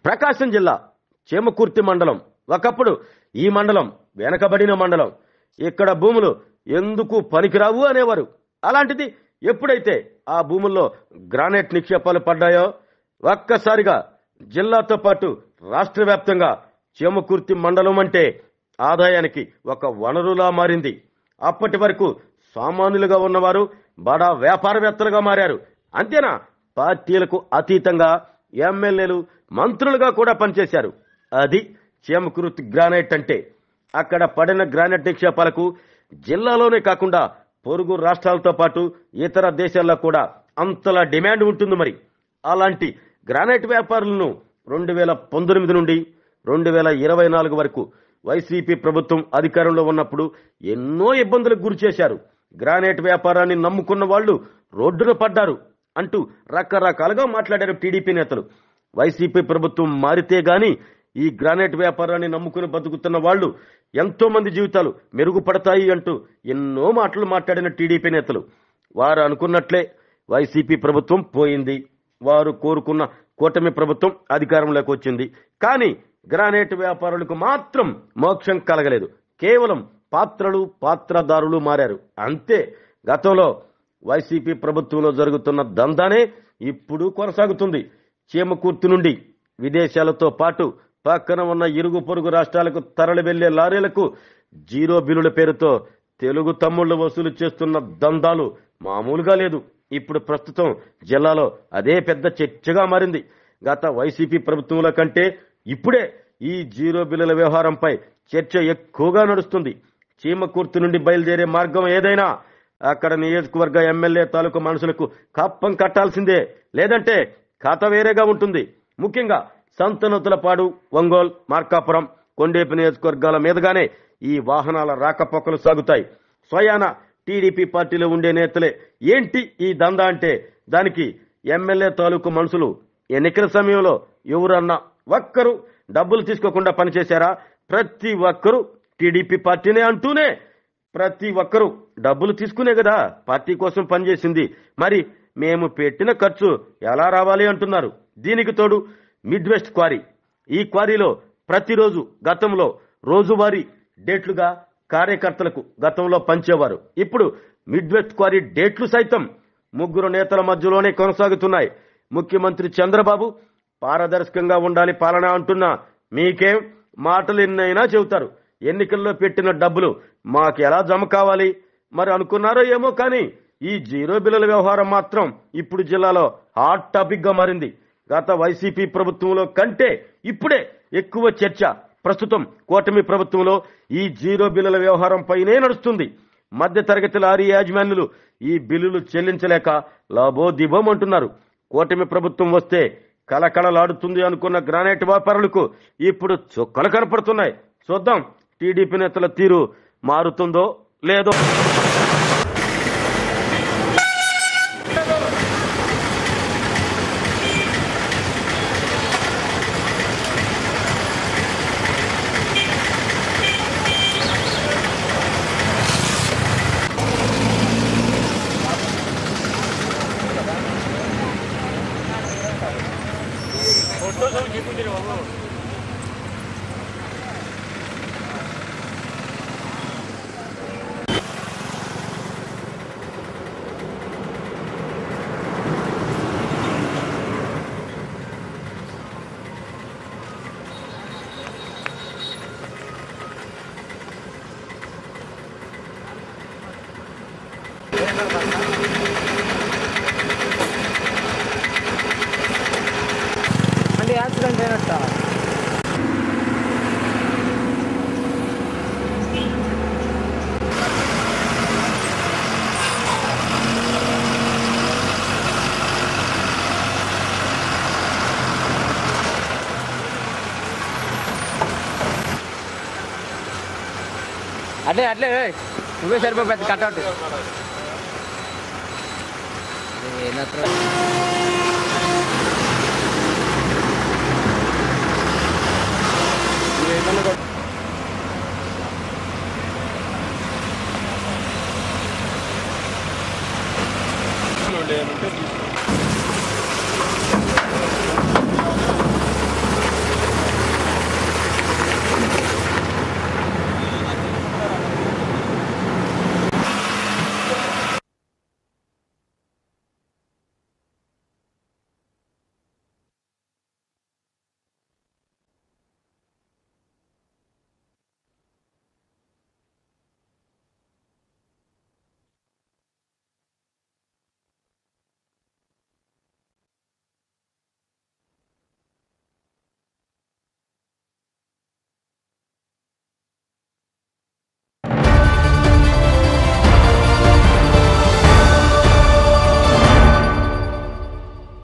ప్రకాశం జిల్లా చేమకుర్తి మండలం ఒకప్పుడు ఈ మండలం వెనకబడిన మండలం ఇక్కడ భూములు ఎందుకు పనికిరావు అనేవారు అలాంటిది ఎప్పుడైతే ఆ భూముల్లో గ్రానైట్ నిక్షేపాలు పడ్డాయో ఒక్కసారిగా జిల్లాతో పాటు రాష్ట్ర వ్యాప్తంగా చేమకుర్తి మండలం అంటే ఆదాయానికి ఒక వనరులా మారింది అప్పటి వరకు సామాన్యులుగా ఉన్నవారు బడా వ్యాపారవేత్తలుగా మారారు అంతేనా పార్టీలకు అతీతంగా ఎమ్మెల్యేలు మంత్రులుగా కూడా పనిచేశారు అది చేమకుర్తి గ్రానైట్ అంటే అక్కడ పడిన గ్రానైట్ నిక్షేపాలకు జిల్లాలోనే కాకుండా పొరుగు రాష్ట్రాలతో పాటు ఇతర దేశాల్లో కూడా అంతలా డిమాండ్ ఉంటుంది మరి అలాంటి గ్రానైట్ వ్యాపారులను రెండు వేల పంతొమ్మిది నుండి రెండు వేల ఇరవై నాలుగు వరకు వైసీపీ ప్రభుత్వం అధికారంలో ఉన్నప్పుడు ఎన్నో ఇబ్బందులకు గురి చేశారు గ్రానైట్ వ్యాపారాన్ని నమ్ముకున్న వాళ్ళు రోడ్డున పడ్డారు అంటూ రకరకాలుగా మాట్లాడారు టీడీపీ నేతలు వైసీపీ ప్రభుత్వం మారితే గాని ఈ గ్రానైట్ వ్యాపారాన్ని నమ్ముకుని బతుకుతున్న వాళ్ళు ఎంతో మంది జీవితాలు మెరుగుపడతాయి అంటూ ఎన్నో మాటలు మాట్లాడిన టీడీపీ నేతలు వారు అనుకున్నట్లే వైసీపీ ప్రభుత్వం పోయింది వారు కోరుకున్న కూటమి ప్రభుత్వం అధికారంలోకి వచ్చింది కానీ గ్రానైట్ వ్యాపారులకు మాత్రం మోక్షం కలగలేదు కేవలం పాత్రలు పాత్రదారులు మారారు అంతే గతంలో వైసీపీ ప్రభుత్వంలో జరుగుతున్న దందానే ఇప్పుడు కొనసాగుతుంది చీమకూర్తి నుండి విదేశాలతో పాటు పక్కన ఉన్న ఇరుగు పొరుగు రాష్ట్రాలకు తరలి వెళ్లే లారీలకు జీరో బిల్లుల పేరుతో తెలుగు తమ్ముళ్లు వసూలు చేస్తున్న దందాలు మామూలుగా లేదు ఇప్పుడు ప్రస్తుతం జిల్లాలో అదే పెద్ద చర్చగా మారింది గత వైసీపీ ప్రభుత్వంలో కంటే ఇప్పుడే ఈ జీరో బిల్లుల వ్యవహారంపై చర్చ ఎక్కువగా నడుస్తుంది చీమకుర్తి నుండి బయలుదేరే మార్గం ఏదైనా అక్కడ నియోజకవర్గ ఎమ్మెల్యే తాలూకు మనుషులకు కప్పం కట్టాల్సిందే లేదంటే ఖాతా వేరేగా ఉంటుంది ముఖ్యంగా సంతనూతులపాడు ఒంగోల్ మార్కాపురం కొండేపు నియోజకవర్గాల మీదుగానే ఈ వాహనాల రాకపోకలు సాగుతాయి స్వయాన టీడీపీ పార్టీలో ఉండే నేతలే ఏంటి ఈ దందా అంటే దానికి ఎమ్మెల్యే తాలూకు మనుషులు ఎన్నికల సమయంలో ఎవరన్నా ఒక్కరు డబ్బులు తీసుకోకుండా పనిచేశారా ప్రతి ఒక్కరూ టీడీపీ పార్టీనే అంటూనే ప్రతి ఒక్కరూ డబ్బులు తీసుకునే కదా పార్టీ కోసం పనిచేసింది మరి మేము పెట్టిన ఖర్చు ఎలా రావాలి అంటున్నారు దీనికి తోడు మిడ్ వెస్ట్ క్వారీ ఈ క్వారీలో ప్రతిరోజు గతంలో రోజువారీ డేట్లుగా కార్యకర్తలకు గతంలో పంచేవారు ఇప్పుడు మిడ్ వెస్ట్ క్వారీ డేట్లు సైతం ముగ్గురు నేతల మధ్యలోనే కొనసాగుతున్నాయి ముఖ్యమంత్రి చంద్రబాబు పారదర్శకంగా ఉండాలి పాలన అంటున్నా మీకేం మాటలు ఎన్నైనా చెబుతారు ఎన్నికల్లో పెట్టిన డబ్బులు మాకు ఎలా జమ కావాలి మరి అనుకున్నారో ఏమో కానీ ఈ జీరో బిల్లుల వ్యవహారం మాత్రం ఇప్పుడు జిల్లాలో హాట్ టాపిక్ గా మారింది గత వైసీపీ ప్రభుత్వంలో కంటే ఇప్పుడే ఎక్కువ చర్చ ప్రస్తుతం కూటమి ప్రభుత్వంలో ఈ జీరో బిల్లుల వ్యవహారం పైనే నడుస్తుంది మధ్య తరగతి లారీ యాజమాన్యులు ఈ బిల్లులు చెల్లించలేక లాభోదిబోం అంటున్నారు కూటమి ప్రభుత్వం వస్తే కలకలలాడుతుంది అనుకున్న గ్రానైట్ వ్యాపారులకు ఇప్పుడు చుక్కలు కనపడుతున్నాయి చూద్దాం టీడీపీ నేతల తీరు మారుతుందో లేదో అంటే యాక్సిడెంట్ అయినట్ట అట్లే అట్లే ఏయ్. నువ్వే సరిపో పెద్ద కట్అవుట్